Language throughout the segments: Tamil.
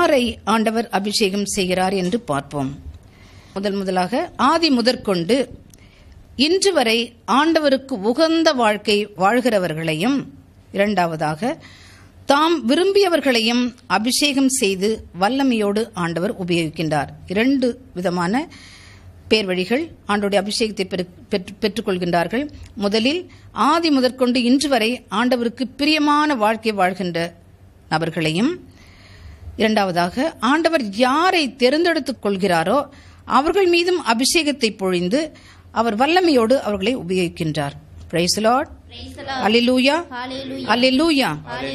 யாரை ஆண்டவர் அபிஷேகம் செய்கிறார் என்று பார்ப்போம் முதல் முதலாக ஆதி முதற்கொண்டு இன்று வரை ஆண்டவருக்கு உகந்த வாழ்க்கை வாழ்கிறவர்களையும் இரண்டாவதாக தாம் விரும்பியவர்களையும் அபிஷேகம் செய்து வல்லமையோடு ஆண்டவர் உபயோகிக்கின்றார் இரண்டு விதமான பேர் வழிகள் ஆண்டோடைய அபிஷேகத்தை பெரு- பெற்று- பெற்றுக்கொள்கின்றார்கள் முதலில் ஆதி முதற்கொண்டு இன்று வரை ஆண்டவருக்கு பிரியமான வாழ்க்கை வாழ்கின்ற நபர்களையும் இரண்டாவதாக ஆண்டவர் யாரை தேர்ந்தெடுத்துக் கொள்கிறாரோ அவர்கள் மீதும் அபிஷேகத்தை பொழிந்து அவர் வல்லமையோடு அவர்களை உபயோகிக்கின்றார் பிரைஸ் லார்ட் அல்லேலூயா அல்லேலூயா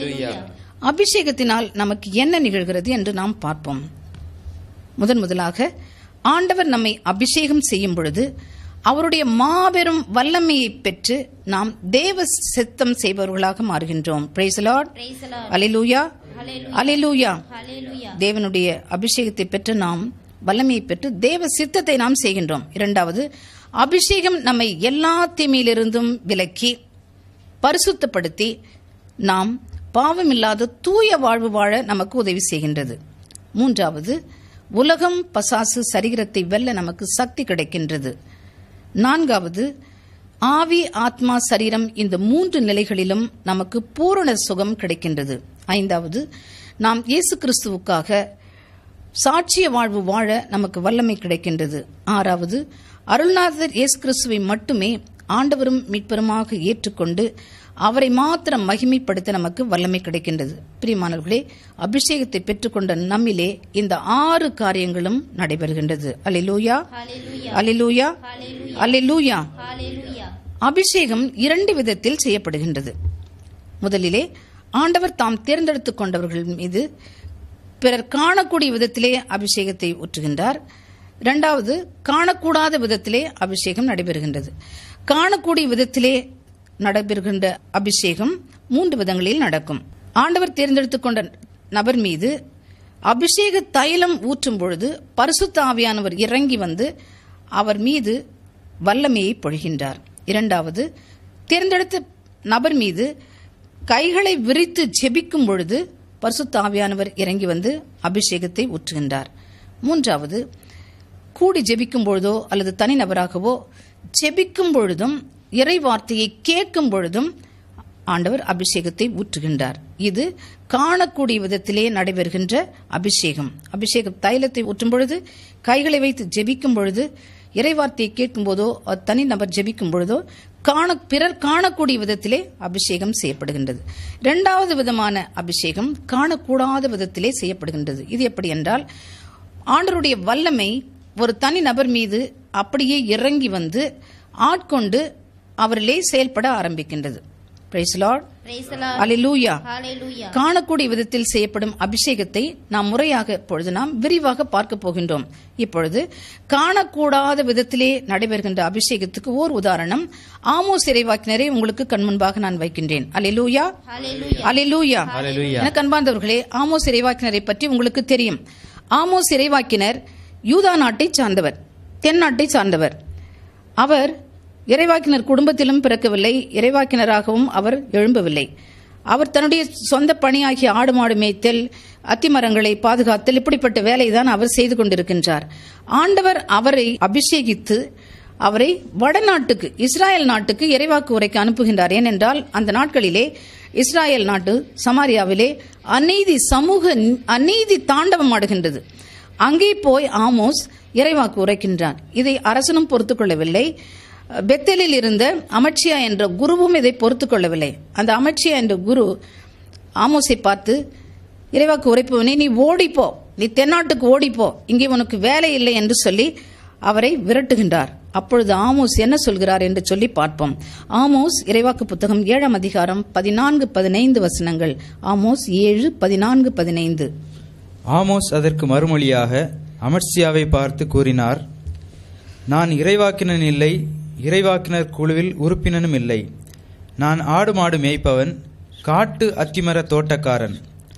அபிஷேகத்தினால் நமக்கு என்ன நிகழ்கிறது என்று நாம் பார்ப்போம் முதன் முதலாக ஆண்டவர் நம்மை அபிஷேகம் செய்யும் பொழுது அவருடைய மாபெரும் வல்லமையை பெற்று நாம் தேவ சித்தம் செய்பவர்களாக மாறுகின்றோம் பிரைஸ் லார்ட் அல்லேலூயா அல்லேலூயா தேவனுடைய அபிஷேகத்தை பெற்று நாம் வல்லமையை பெற்று தேவ சித்தத்தை நாம் செய்கின்றோம் இரண்டாவது அபிஷேகம் நம்மை எல்லா தீமையிலிருந்தும் விலக்கி பரிசுத்தப்படுத்தி நாம் பாவமில்லாத தூய வாழ்வு வாழ நமக்கு உதவி செய்கின்றது மூன்றாவது உலகம் பசாசு சரீரத்தை வெல்ல நமக்கு சக்தி கிடைக்கின்றது நான்காவது ஆவி ஆத்மா சரீரம் இந்த மூன்று நிலைகளிலும் நமக்கு பூரண சுகம் கிடைக்கின்றது ஐந்தாவது நாம் இயேசு கிறிஸ்துவுக்காக சாட்சிய வாழ்வு வாழ நமக்கு வல்லமை கிடைக்கின்றது ஆறாவது அருள்நாதர் இயேசு கிறிஸ்துவை மட்டுமே ஆண்டவரும் மீட்பருமாக ஏற்றுக்கொண்டு அவரை மாத்திரம் மகிமைப்படுத்த நமக்கு வல்லமை கிடைக்கின்றது பிரியமானவர்களே அபிஷேகத்தை பெற்றுக்கொண்ட நம்மிலே இந்த ஆறு காரியங்களும் நடைபெறுகின்றது அல்லேலூயா அல்லேலூயா அல்லேலூயா அபிஷேகம் இரண்டு விதத்தில் செய்யப்படுகின்றது முதலிலே ஆண்டவர் தாம் தேர்ந்தெடுத்துக் கொண்டவர்கள் மீது பிறர் காணக்கூடிய விதத்திலே அபிஷேகத்தை ஊற்றுகின்றார் இரண்டாவது காணக்கூடாத விதத்திலே அபிஷேகம் நடைபெறுகின்றது காணக்கூடிய விதத்திலே நடைபெறுகின்ற அபிஷேகம் மூன்று விதங்களில் நடக்கும் ஆண்டவர் தேர்ந்தெடுத்துக் கொண்ட நபர் மீது அபிஷேக தைலம் ஊற்றும் பொழுது பரிசுத்த ஆவியானவர் இறங்கி வந்து அவர் மீது வல்லமையை பொழிகின்றார் இரண்டாவது தேர்ந்தெடுத்த நபர் மீது கைகளை விரித்து ஜெபிக்கும் பொழுது பரிசுத்த ஆவியானவர் இறங்கி வந்து அபிஷேகத்தை ஊற்றுகின்றார் மூன்றாவது கூடி ஜெபிக்கும் பொழுதோ அல்லது தனிநபராகவோ ஜெபிக்கும் பொழுதும் இறை வார்த்தையை கேட்கும் பொழுதும் ஆண்டவர் அபிஷேகத்தை ஊற்றுகின்றார் இது காணக்கூடிய விதத்திலே நடைபெறுகின்ற அபிஷேகம் அபிஷேகம் தைலத்தை ஊற்றும் பொழுது கைகளை வைத்து ஜெபிக்கும் பொழுது இறைவார்த்தையை கேட்கும் போதோ தனிநபர் ஜெபிக்கும் பொழுதோ காண பிறர் காணக்கூடிய விதத்திலே அபிஷேகம் செய்யப்படுகின்றது இரண்டாவது விதமான அபிஷேகம் காணக்கூடாத விதத்திலே செய்யப்படுகின்றது இது எப்படி என்றால் ஆண்டருடைய வல்லமை ஒரு தனி நபர் மீது அப்படியே இறங்கி வந்து ஆட்கொண்டு அவரிலே செயல்பட ஆரம்பிக்கின்றது பிரைஸ் லார்ட் அல்லேலூயா காணக்கூடிய விதத்தில் செய்யப்படும் அபிஷேகத்தை நாம் முறையாக இப்பொழுது நாம் விரிவாக பார்க்க போகின்றோம் இப்பொழுது காணக்கூடாத விதத்திலே நடைபெறுகின்ற அபிஷேகத்துக்கு ஓர் உதாரணம் ஆமோஸ் இறைவாக்கினரை உங்களுக்கு கண் முன்பாக நான் வைக்கின்றேன் அல்லேலூயா அல்லேலூயா எனக்கு அன்பார்ந்தவர்களே ஆமோஸ் இறைவாக்கினரை பற்றி உங்களுக்கு தெரியும் ஆமோஸ் இறைவாக்கினர் யூதா நாட்டை சார்ந்தவர் தென்னாட்டை சார்ந்தவர் அவர் இறைவாக்கினர் குடும்பத்திலும் பிறக்கவில்லை இறைவாக்கினராகவும் அவர் எழும்பவில்லை அவர் தன்னுடைய சொந்த பணியாகிய ஆடு மாடு மேய்த்தல் அத்திமரங்களை பாதுகாத்தல் இப்படிப்பட்ட வேலை தான் அவர் செய்து கொண்டிருக்கின்றார் ஆண்டவர் அவரை அபிஷேகித்து அவரை வடநாட்டுக்கு இஸ்ராயல் நாட்டுக்கு இறைவாக்கு உரைக்கு அனுப்புகின்றார் ஏனென்றால் அந்த நாட்களிலே இஸ்ராயல் நாட்டு சமாரியாவிலே அநீதி சமூக அநீதி தாண்டவம் ஆடுகின்றது அங்கே போய் ஆமோஸ் இறைவாக்கு உரைக்கின்றான் இதை அரசனும் பொறுத்துக் கொள்ளவில்லை பெத்தலில் இருந்த அமட்சியா என்ற குருவும் இதை பொறுத்துக் கொள்ளவில்லை அந்த அமட்சியா என்ற குரு ஆமோஸை பார்த்து இறைவாக்கு உரைப்பவனே நீ ஓடிப்போ நீ தென்னாட்டுக்கு ஓடிப்போ இங்கே உனக்கு வேலை இல்லை என்று சொல்லி அவரை விரட்டுகின்றார் அப்பொழுது ஆமோஸ் என்ன சொல்கிறார் என்று சொல்லி பார்ப்போம் ஆமோஸ் இறைவாக்கு புத்தகம் ஏழாம் அதிகாரம் பதினான்கு பதினைந்து வசனங்கள் ஆமோஸ் ஏழு பதினான்கு பதினைந்து ஆமோஸ் அதற்கு மறுமொழியாக அமர்சியாவை பார்த்து கூறினார் நான் இறைவாக்கினன் இல்லை இறைவாக்கினர் குழுவில் உறுப்பினனும் இல்லை நான் ஆடு மாடு மேய்ப்பவன் காட்டு அத்திமர தோட்டக்காரன்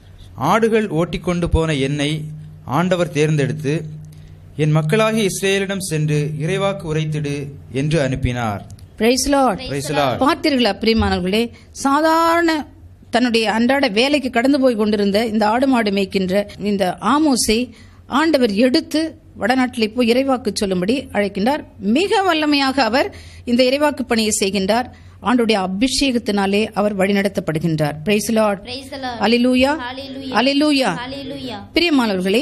ஆடுகள் ஓட்டிக்கொண்டு போன என்னை ஆண்டவர் தேர்ந்தெடுத்து என் மக்களாகிய இஸ்ரேலிடம் சென்று இறைவாக்கு உரைத்திடு என்று அனுப்பினார் praise Lord Praise the Lord. பார்த்தீர்களா பிரியமானவர்களே சாதாரண தன்னுடைய அன்றாட வேலைக்கு கடந்து போய் கொண்டிருந்த இந்த ஆடு மாடு மேய்க்கின்ற இந்த ஆமோஸை ஆண்டவர் எடுத்து வடநாட்டில் இப்போ இறைவாக்கு சொல்லும்படி அழைக்கின்றார் மிக வல்லமையாக அவர் இந்த இறைவாக்கு பணியை செய்கின்றார் ஆண்டுடைய அபிஷேகத்தினாலே அவர் வழிநடத்தப்படுகின்றார் price Lord Praise the Lord. அலிலூயா Hallelujah. அலிலூயா Hallelujah. பிரியமானவர்களே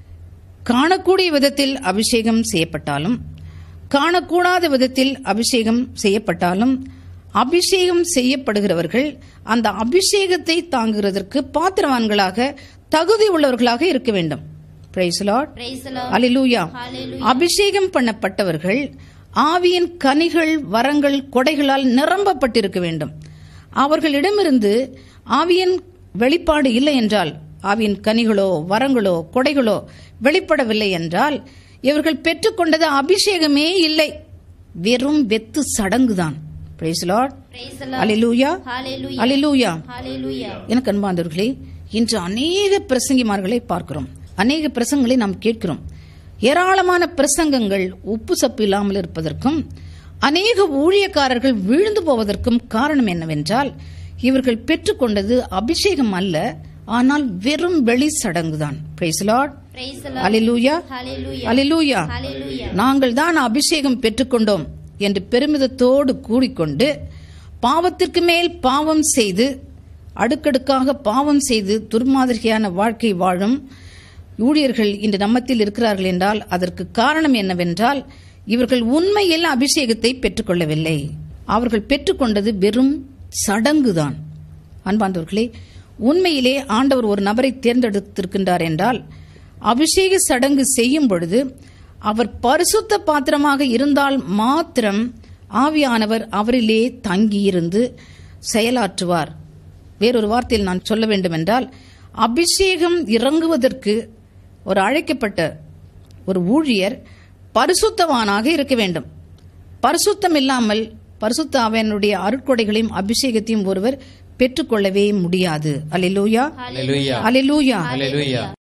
காணக்கூடிய விதத்தில் அபிஷேகம் செய்யப்பட்டாலும் காணக்கூடாத விதத்தில் அபிஷேகம் செய்யப்பட்டாலும் அபிஷேகம் செய்யப்படுகிறவர்கள் அந்த அபிஷேகத்தை தாங்குகிறதற்கு பாத்திரவான்களாக தகுதி உள்ளவர்களாக இருக்க வேண்டும் price Lord Praise the Lord. அலிலூயா Hallelujah. அபிஷேகம் பண்ணப்பட்டவர்கள் ஆவியின் கனிகள் வரங்கள் கொடைகளால் நிரம்பப்பட்டிருக்க வேண்டும் அவர்களிடமிருந்து ஆவியின் வெளிப்பாடு இல்லை என்றால் ஆவியின் கனிகளோ வரங்களோ கொடைகளோ வெளிப்படவில்லை என்றால் இவர்கள் பெற்றுக்கொண்டது அபிஷேகமே இல்லை வெறும் வெத்து சடங்குதான் price Lord Praise the Lord. அலிலூயா Hallelujah. அலிலூயா Hallelujah. எனக்கு அன்பாந்தவர்களே இன்று அநேக பிரசங்கிமார்களை பார்க்கிறோம் அநேக பிரசங்களை நாம் கேட்கிறோம் ஏராளமான பிரசங்கங்கள் உப்பு சப்பு இல்லாமல் இருப்பதற்கும் அநேக ஊழியக்காரர்கள் வீழ்ந்து போவதற்கும் காரணம் என்னவென்றால் இவர்கள் பெற்றுக்கொண்டது அபிஷேகம் அல்ல ஆனால் வெறும் வெளி சடங்குதான் price Lord Praise the Lord. அலிலூயா Hallelujah. அலிலூயா Hallelujah. நாங்கள் தான் அபிஷேகம் பெற்றுக்கொண்டோம் என்று பெருமிதத்தோடு கூறிக்கொண்டு பாவத்திற்கு மேல் பாவம் செய்து அடுக்கடுக்காக பாவம் செய்து துர்மாதிரியான வாழ்க்கை வாழும் ஊழியர்கள் இன்று நம்மத்தில் இருக்கிறார்கள் என்றால் அதற்கு காரணம் என்னவென்றால் இவர்கள் உண்மையில் அபிஷேகத்தை பெற்றுக்கொள்ளவில்லை அவர்கள் பெற்றுக்கொண்டது வெறும் சடங்குதான் அன்பாந்தவர்களே உண்மையிலே ஆண்டவர் ஒரு நபரை தேர்ந்தெடுத்திருக்கின்றார் என்றால் அபிஷேக சடங்கு செய்யும் பொழுது அவர் பரிசுத்த பாத்திரமாக இருந்தால் மாத்திரம் ஆவியானவர் அவரிலே தங்கியிருந்து செயலாற்றுவார் வேறொரு வார்த்தையில் நான் சொல்ல வேண்டுமென்றால் அபிஷேகம் இறங்குவதற்கு ஒரு அழைக்கப்பட்ட ஒரு ஊழியர் பரிசுத்தவானாக இருக்க வேண்டும் பரிசுத்தம் இல்லாமல் பரிசுத்த ஆவியானுடைய அருட்கொடைகளையும் அபிஷேகத்தையும் ஒருவர் பெற்றுக்கொள்ளவே முடியாது அலிலூயா Hallelujah. அலிலூயா Hallelujah.